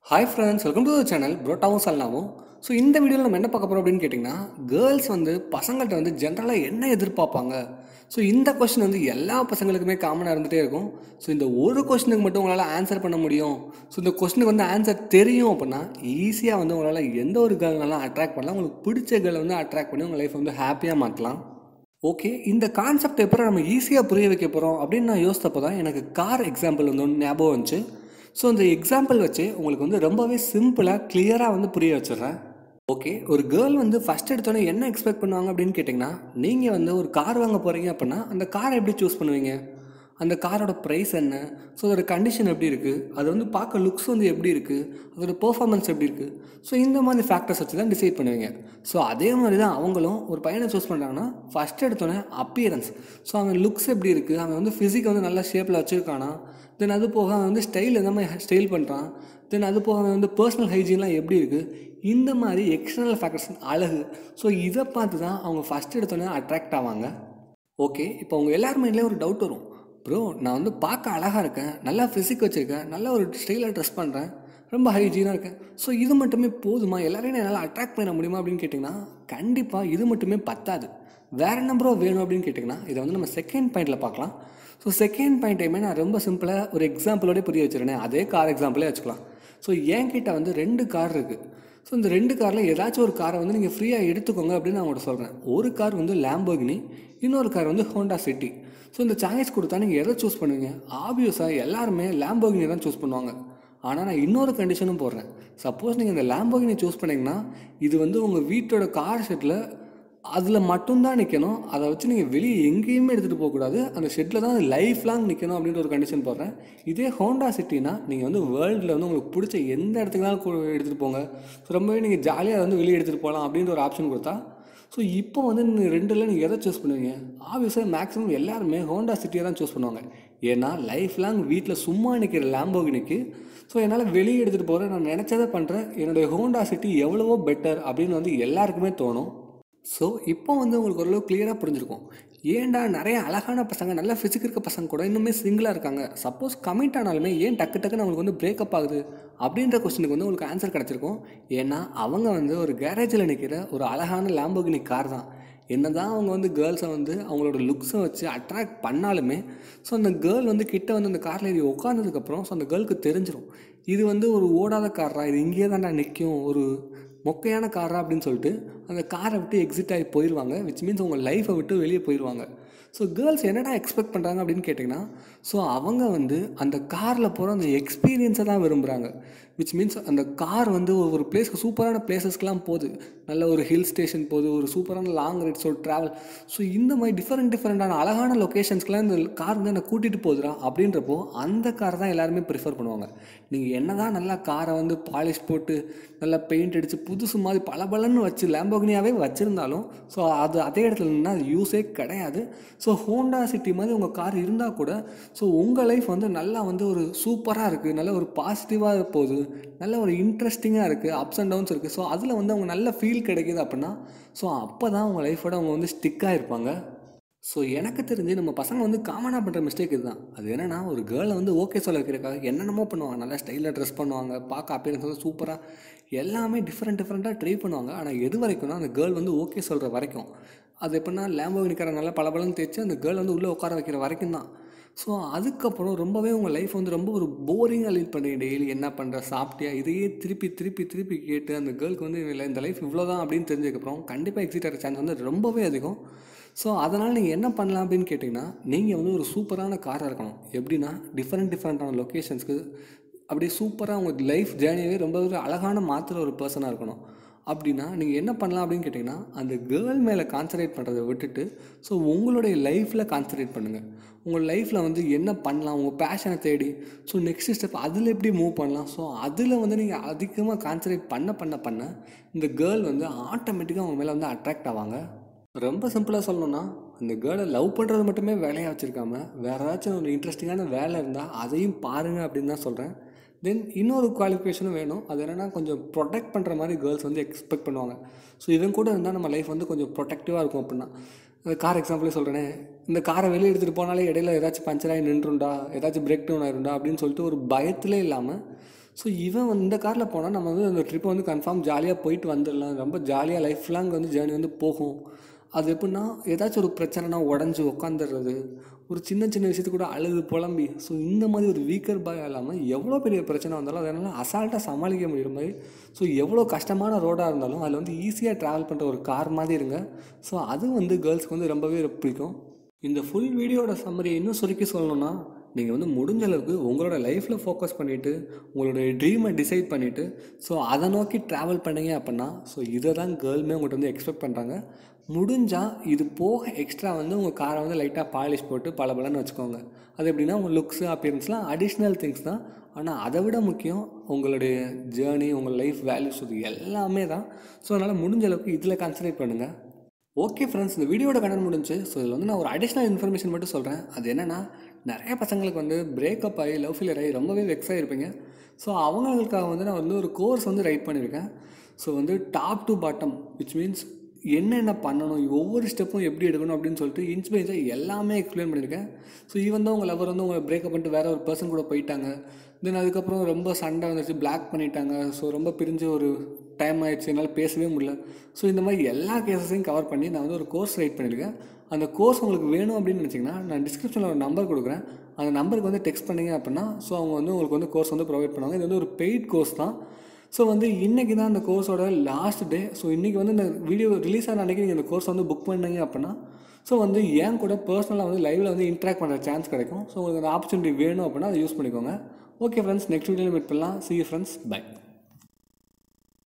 hi friends welcome to the channel புரோட்டாவும் சல்னாவும் so இந்த வீடியோவில் நம்ம என்ன பார்க்க போகிறோம் அப்படின்னு கேட்டிங்கன்னா கேர்ள்ஸ் வந்து பசங்கள்கிட்ட வந்து ஜென்ரலாக என்ன எதிர்பார்ப்பாங்க ஸோ இந்த கொஸ்டின் வந்து எல்லா பசங்களுக்குமே காமனாக இருந்துகிட்டே இருக்கும் ஸோ இந்த ஒரு கொஸ்டினுக்கு மட்டும் உங்களால் ஆன்சர் பண்ண முடியும் ஸோ இந்த கொஸ்டினுக்கு வந்து ஆன்சர் தெரியும் அப்படின்னா ஈஸியாக வந்து உங்களால் எந்த ஒரு கேர்ள்னாலும் அட்ராக்ட் பண்ணலாம் உங்களுக்கு பிடிச்ச கேர்ளை வந்து அட்ராக்ட் பண்ணி உங்கள் லைஃப் வந்து ஹாப்பியாக மாற்றலாம் ஓகே இந்த கான்செப்ட் எப்போ நம்ம ஈஸியாக புரிய வைக்க போகிறோம் அப்படின்னு நான் யோசித்தப்போ தான் எனக்கு கார் எக்ஸாம்பிள் வந்து ஒன்று ஞாபகம் வந்துச்சு ஸோ இந்த எக்ஸாம்பிள் வச்சு உங்களுக்கு வந்து ரொம்பவே சிம்பிளாக கிளியராக வந்து புரிய வச்சிடுறேன் ஓகே ஒரு கேர்ள் வந்து ஃபஸ்ட் எடுத்தோன்னே என்ன எக்ஸ்பெக்ட் பண்ணுவாங்க அப்படின்னு கேட்டிங்கன்னா நீங்கள் வந்து ஒரு கார் வாங்க போகிறீங்க அப்படின்னா அந்த காரை எப்படி சூஸ் பண்ணுவீங்க அந்த காரோட ப்ரைஸ் என்ன ஸோ அதோட கண்டிஷன் எப்படி இருக்குது அது வந்து பார்க்க லுக்ஸ் வந்து எப்படி இருக்குது அதோட பெர்ஃபார்மன்ஸ் எப்படி இருக்குது ஸோ இந்த மாதிரி ஃபேக்டர்ஸ் வச்சு தான் டிசைட் பண்ணுவீங்க ஸோ அதே மாதிரி தான் அவங்களும் ஒரு பையனை சூஸ் பண்ணுறாங்கன்னா ஃபஸ்ட் எடுத்தோன்னே அப்பியரன்ஸ் ஸோ அவன் லுக்ஸ் எப்படி இருக்குது அவன் வந்து ஃபிசிக் வந்து நல்ல ஷேப்பில் வச்சுருக்கானா தென் அது போக அவன் வந்து ஸ்டைல் எந்த மாதிரி ஸ்டைல் பண்ணுறான் தென் அது போக அவன் வந்து பர்சனல் ஹைஜீன்லாம் எப்படி இருக்குது இந்த மாதிரி எக்ஸ்டர்னல் ஃபேக்டர்ஸ் அழகு ஸோ இதை பார்த்து தான் அவங்க ஃபஸ்ட் எடுத்தோன்னே அட்ராக்ட் ஆவாங்க ஓகே இப்போ அவங்க எல்லார் மைண்ட்லேயும் ஒரு டவுட் வரும் ப்ரோ நான் வந்து பார்க்க அழகாக இருக்கேன் நல்லா ஃபிசிக் வச்சுருக்கேன் நல்ல ஒரு ஸ்டைலாக ட்ரெஸ் பண்ணுறேன் ரொம்ப ஹைஜீனாக இருக்கேன் ஸோ இது மட்டுமே போதுமா எல்லாரையும் என்னால் அட்ராக்ட் பண்ண முடியுமா அப்படின்னு கேட்டிங்கன்னா கண்டிப்பாக இது மட்டுமே பத்தாது வேறு நம்பரோ வேணும் அப்படின்னு கேட்டிங்கன்னா இதை வந்து நம்ம செகண்ட் பாயிண்டில் பார்க்கலாம் ஸோ செகண்ட் பாயிண்ட்டையுமே நான் ரொம்ப சிம்பிளாக ஒரு எக்ஸாம்பிளோடய புரிய வச்சுருந்தேன் அதே கார் எக்ஸாம்பிளே வச்சுக்கலாம் ஸோ என்கிட்ட வந்து ரெண்டு கார் இருக்குது ஸோ இந்த ரெண்டு காரில் ஏதாச்சும் ஒரு காரை வந்து நீங்கள் ஃப்ரீயாக எடுத்துக்கோங்க அப்படின்னு நான் உங்கள்கிட்ட சொல்கிறேன் ஒரு கார் வந்து லேம்போகினி இன்னொரு கார் வந்து ஹோண்டா சிட்டி ஸோ இந்த சாய்ஸ் கொடுத்தா நீங்கள் எதை சூஸ் பண்ணுவீங்க ஆப்வியஸாக எல்லாருமே லேம்போகினி தான் சூஸ் பண்ணுவாங்க ஆனால் நான் இன்னொரு கண்டிஷனும் போடுறேன் சப்போஸ் நீங்கள் இந்த லேம்போகினி சூஸ் பண்ணிங்கன்னா இது வந்து உங்கள் வீட்டோட கார் ஷெட்டில் அதில் மட்டும்தான் நிற்கணும் அதை வச்சு நீங்கள் வெளியே எங்கேயுமே எடுத்துகிட்டு போகக்கூடாது அந்த ஷெட்டில் தான் லைஃப் லாங் நிற்கணும் அப்படின்ற ஒரு கண்டிஷன் போடுறேன் இதே ஹோண்டா சிட்டினா நீங்கள் வந்து வேர்ல்டில் வந்து உங்களுக்கு பிடிச்ச எந்த இடத்துக்குனாலும் கு- எடுத்துகிட்டு போங்க ஸோ ரொம்பவே நீங்கள் ஜாலியாக வந்து வெளியே எடுத்துகிட்டு போகலாம் அப்படின்ற ஒரு ஆப்ஷன் கொடுத்தா ஸோ இப்போ வந்து நீங்கள் ரெண்டில் நீங்கள் எதை சூஸ் பண்ணுவீங்க ஆப்வியஸாக மேக்ஸிமம் எல்லாருமே ஹோண்டா சிட்டியை தான் சூஸ் பண்ணுவாங்க ஏன்னா லைஃப் லாங் வீட்டில் சும்மா நிற்கிற லேம்போகினிக்கு ஸோ என்னால் வெளியே எடுத்துகிட்டு போகிறேன் நான் நினச்சதை பண்ணுறேன் என்னுடைய ஹோண்டா சிட்டி எவ்வளவோ பெட்டர் அப்படின்னு வந்து எல்லாருக்குமே தோணும் ஸோ இப்போ வந்து உங்களுக்கு ஓரளவு கிளியராக புரிஞ்சிருக்கும் ஏன்டா நிறைய அழகான பசங்க நல்ல ஃபிசிக் இருக்க பசங்க கூட இன்னுமே சிங்கிளாக இருக்காங்க சப்போஸ் கமிட் ஆனாலுமே ஏன் டக்கு டக்குன்னு அவங்களுக்கு வந்து பிரேக்கப் ஆகுது அப்படின்ற கொஸ்டினுக்கு வந்து உங்களுக்கு ஆன்சர் கிடச்சிருக்கும் ஏன்னா அவங்க வந்து ஒரு கேரேஜில் நிற்கிற ஒரு அழகான லேம்போகினி கார் தான் என்னதான் அவங்க வந்து கேர்ள்ஸை வந்து அவங்களோட லுக்ஸை வச்சு அட்ராக்ட் பண்ணாலுமே ஸோ அந்த கேர்ள் வந்து கிட்ட வந்து அந்த காரில் ஏறி உட்காந்ததுக்கப்புறம் ஸோ அந்த கேர்ளுக்கு தெரிஞ்சிடும் இது வந்து ஒரு ஓடாத காரா இது இங்கேயே தான்டா நிற்கும் ஒரு மொக்கையான காரா அப்படின்னு சொல்லிட்டு அந்த காரை விட்டு எக்ஸிட் ஆகி போயிடுவாங்க விச் மீன்ஸ் உங்கள் லைஃப்பை விட்டு வெளியே போயிடுவாங்க ஸோ கேர்ள்ஸ் என்னடா எக்ஸ்பெக்ட் பண்ணுறாங்க அப்படின்னு கேட்டிங்கன்னா ஸோ அவங்க வந்து அந்த காரில் போகிற அந்த எக்ஸ்பீரியன்ஸை தான் விரும்புகிறாங்க விச் மீன்ஸ் அந்த கார் வந்து ஒரு பிளேஸ்க்கு சூப்பரான பிளேசஸ்க்கெலாம் போகுது நல்ல ஒரு ஹில் ஸ்டேஷன் போகுது ஒரு சூப்பரான லாங் ரைட்ஸ் ஒரு ட்ராவல் ஸோ இந்த மாதிரி டிஃப்ரெண்ட் டிஃப்ரெண்டான அழகான லொக்கேஷன்ஸ்க்கெலாம் இந்த கார் வந்து என்னை கூட்டிகிட்டு போகுதுடா அப்படின்றப்போ அந்த கார் தான் எல்லாருமே ப்ரிஃபர் பண்ணுவாங்க நீங்கள் என்ன தான் நல்லா காரை வந்து பாலிஷ் போட்டு நல்லா பெயிண்ட் அடித்து புதுசு மாதிரி பளபளன்னு வச்சு லேம்போகினியாவே வச்சுருந்தாலும் ஸோ அது அதே இடத்துல நின்னா அது யூஸே கிடையாது ஸோ ஹோண்டா சிட்டி மாதிரி உங்கள் கார் இருந்தால் கூட ஸோ உங்கள் லைஃப் வந்து நல்லா வந்து ஒரு சூப்பராக இருக்குது நல்ல ஒரு பாசிட்டிவாக போகுது நல்ல ஒரு இன்ட்ரெஸ்டிங்காக இருக்குது அப்ஸ் அண்ட் டவுன்ஸ் இருக்குது ஸோ அதில் வந்து அவங்க நல்ல ஃபீல் கிடைக்குது அப்படின்னா ஸோ அப்போ தான் அவங்க லைஃபோட அவங்க வந்து ஸ்டிக்காக இருப்பாங்க ஸோ எனக்கு தெரிஞ்சு நம்ம பசங்க வந்து காமனாக பண்ணுற மிஸ்டேக் இதுதான் அது என்னன்னா ஒரு கேர்ளை வந்து ஓகே சொல்ல வைக்கிறக்காக என்னென்னமோ பண்ணுவாங்க நல்லா ஸ்டைலாக ட்ரெஸ் பண்ணுவாங்க பார்க்க அப்பியரன்ஸ் வந்து சூப்பராக எல்லாமே டிஃப்ரெண்ட் டிஃப்ரெண்ட்டாக ட்ரை பண்ணுவாங்க ஆனால் எது வரைக்கும்னா அந்த கேர்ள் வந்து ஓகே சொல்கிற வரைக்கும் அது எப்படின்னா லேம்போகினிக்கார நல்லா பளபளன்னு தேய்ச்சி அந்த கேர்ள் வந்து உள்ளே உட்கார வைக்கிற வரைக்கும் தான் ஸோ அதுக்கப்புறம் ரொம்பவே உங்கள் லைஃப் வந்து ரொம்ப ஒரு போரிங்காக லீட் பண்ணுறீங்க டெய்லி என்ன பண்ணுற சாப்பிட்டியா இதையே திருப்பி திருப்பி திருப்பி கேட்டு அந்த கேர்ளுக்கு வந்து இல்லை இந்த லைஃப் இவ்வளோ தான் அப்படின்னு தெரிஞ்சதுக்கப்புறம் கண்டிப்பாக எக்ஸிட் ஆகிற சான்ஸ் வந்து ரொம்பவே அதிகம் ஸோ அதனால் நீங்கள் என்ன பண்ணலாம் அப்படின்னு கேட்டிங்கன்னா நீங்கள் வந்து ஒரு சூப்பரான காராக இருக்கணும் எப்படின்னா டிஃப்ரெண்ட் டிஃப்ரெண்ட்டான லொக்கேஷன்ஸ்க்கு அப்படியே சூப்பராக உங்கள் லைஃப் ஜேர்னியவே ரொம்ப ஒரு அழகான மாற்றுற ஒரு பர்சனாக இருக்கணும் அப்படின்னா நீங்கள் என்ன பண்ணலாம் அப்படின்னு கேட்டிங்கன்னா அந்த கேர்ள் மேலே கான்சன்ட்ரேட் பண்ணுறதை விட்டுட்டு ஸோ உங்களுடைய லைஃப்பில் கான்சன்ட்ரேட் பண்ணுங்கள் உங்கள் லைஃப்பில் வந்து என்ன பண்ணலாம் உங்கள் பேஷனை தேடி ஸோ நெக்ஸ்ட் ஸ்டெப் அதில் எப்படி மூவ் பண்ணலாம் ஸோ அதில் வந்து நீங்கள் அதிகமாக கான்சன்ட்ரேட் பண்ண பண்ண பண்ண இந்த கேர்ள் வந்து ஆட்டோமேட்டிக்காக உங்கள் மேலே வந்து அட்ராக்ட் ஆவாங்க ரொம்ப சிம்பிளாக சொல்லணும்னா அந்த கேர்ளை லவ் பண்ணுறது மட்டுமே வேலையாக வச்சுருக்காம வேறு ஏதாச்சும் ஒரு இன்ட்ரெஸ்டிங்கான வேலை இருந்தால் அதையும் பாருங்கள் அப்படின்னு தான் சொல்கிறேன் தென் இன்னொரு குவாலிஃபிகேஷனும் வேணும் அது என்னென்னா கொஞ்சம் ப்ரொடெக்ட் பண்ணுற மாதிரி கேர்ள்ஸ் வந்து எக்ஸ்பெக்ட் பண்ணுவாங்க ஸோ இவன் கூட இருந்தால் நம்ம லைஃப் வந்து கொஞ்சம் ப்ரொடெக்டிவாக இருக்கும் அப்படின்னா கார் எக்ஸாம்பிளே சொல்கிறேனே இந்த காரை வெளியே எடுத்துகிட்டு போனாலே இடையில ஏதாச்சும் பஞ்சர் ஆகி நின்றுண்டா ஏதாச்சும் பிரேக் டவுன் ஆயிருண்டா அப்படின்னு சொல்லிட்டு ஒரு பயத்திலே இல்லாமல் ஸோ இவன் வந்து இந்த காரில் போனால் நம்ம வந்து அந்த ட்ரிப்பை வந்து கன்ஃபார்ம் ஜாலியாக போயிட்டு வந்துடலாம் ரொம்ப ஜாலியாக லைஃப் லாங் வந்து ஜேர்னி வந்து போகும் அது எப்படின்னா ஏதாச்சும் ஒரு பிரச்சனைனா உடஞ்சி உட்காந்துடுறது ஒரு சின்ன சின்ன விஷயத்துக்கு கூட அழுது புலம்பி ஸோ இந்த மாதிரி ஒரு வீக்கர் பாய் இல்லாமல் எவ்வளோ பெரிய பிரச்சனை வந்தாலும் அதனால் அசால்ட்டாக சமாளிக்க முடியுற மாதிரி ஸோ எவ்வளோ கஷ்டமான ரோடாக இருந்தாலும் அதில் வந்து ஈஸியாக ட்ராவல் பண்ணுற ஒரு கார் மாதிரி இருங்க ஸோ அது வந்து கேர்ள்ஸ்க்கு வந்து ரொம்பவே பிடிக்கும் இந்த ஃபுல் வீடியோட சம்மரியை இன்னும் சுருக்கி சொல்லணும்னா நீங்கள் வந்து முடிஞ்ச அளவுக்கு உங்களோட லைஃப்பில் ஃபோக்கஸ் பண்ணிவிட்டு உங்களோட ட்ரீமை டிசைட் பண்ணிவிட்டு ஸோ அதை நோக்கி ட்ராவல் பண்ணீங்க அப்படின்னா ஸோ இதை தான் கேர்ள்மே உங்கள்கிட்ட வந்து எக்ஸ்பெக்ட் பண்ணுறாங்க முடிஞ்சால் இது போக எக்ஸ்ட்ரா வந்து உங்கள் காரை வந்து லைட்டாக பாலிஷ் போட்டு பல பலன்னு வச்சுக்கோங்க அது எப்படின்னா உங்கள் லுக்ஸு அப்பியரன்ஸ்லாம் அடிஷ்னல் திங்ஸ் தான் ஆனால் அதை விட முக்கியம் உங்களுடைய ஜேர்னி உங்கள் லைஃப் வேல்யூஸ் இது எல்லாமே தான் ஸோ அதனால் முடிஞ்ச அளவுக்கு இதில் கான்சன்ட்ரேட் பண்ணுங்கள் ஓகே ஃப்ரெண்ட்ஸ் இந்த வீடியோட கடன் முடிஞ்சு ஸோ இதில் வந்து நான் ஒரு அடிஷ்னல் இன்ஃபர்மேஷன் மட்டும் சொல்கிறேன் அது என்னென்னா நிறைய பசங்களுக்கு வந்து பிரேக்கப் ஆகி லவ் ஃபெயிலியர் ஆகி ரொம்பவே வெக்ஸ் ஆகிருப்பீங்க ஸோ அவங்களுக்காக வந்து நான் வந்து ஒரு கோர்ஸ் வந்து ரைட் பண்ணியிருக்கேன் ஸோ வந்து top to bottom which means என்னென்ன பண்ணணும் ஒவ்வொரு ஸ்டெப்பும் எப்படி எடுக்கணும் அப்படின்னு சொல்லிட்டு இன்ச் பை இன்ச்சாக எல்லாமே எக்ஸ்பிளைன் பண்ணியிருக்கேன் ஸோ ஈவன் தான் உங்கள் லவர் வந்து உங்களை பிரேக்கப் பண்ணிட்டு வேறு ஒரு பர்சன் கூட போயிட்டாங்க தென் அதுக்கப்புறம் ரொம்ப சண்டை வந்துச்சு பிளாக் பண்ணிட்டாங்க ஸோ ரொம்ப பிரிஞ்சு ஒரு டைம் ஆயிடுச்சு என்னால் பேசவே முடியல ஸோ இந்த மாதிரி எல்லா கேசஸையும் கவர் பண்ணி நான் வந்து ஒரு கோர்ஸ் ரைட் பண்ணியிருக்கேன் அந்த கோர்ஸ் உங்களுக்கு வேணும் அப்படின்னு நினச்சிங்கன்னா நான் டிஸ்கிரிப்ஷனில் ஒரு நம்பர் கொடுக்குறேன் அந்த நம்பருக்கு வந்து டெக்ஸ்ட் பண்ணீங்க அப்படின்னா ஸோ அவங்க வந்து உங்களுக்கு வந்து கோர்ஸ் வந்து ப்ரொவைட் பண்ணுவாங்க இது வந்து ஒரு பெய்ட் கோர்ஸ் தான் ஸோ வந்து இன்றைக்கி தான் அந்த கோர்ஸோட லாஸ்ட் டே ஸோ இன்றைக்கி வந்து இந்த வீடியோ ரிலீஸ் ஆன அன்றைக்கி நீங்கள் இந்த கோர்ஸ் வந்து புக் பண்ணீங்க அப்படின்னா ஸோ வந்து ஏன் கூட பர்சனலாக வந்து லைவில் வந்து இன்ட்ராக்ட் பண்ணுற சான்ஸ் கிடைக்கும் ஸோ உங்களுக்கு அந்த ஆப்பர்ச்சுனிட்டி வேணும் அப்படின்னா அதை யூஸ் பண்ணிக்கோங்க ஓகே ஃப்ரெண்ட்ஸ் நெக்ஸ்ட் வீடியோவில் மீட் பண்ணலாம் சி ஃப்ரெண்ட்ஸ் பை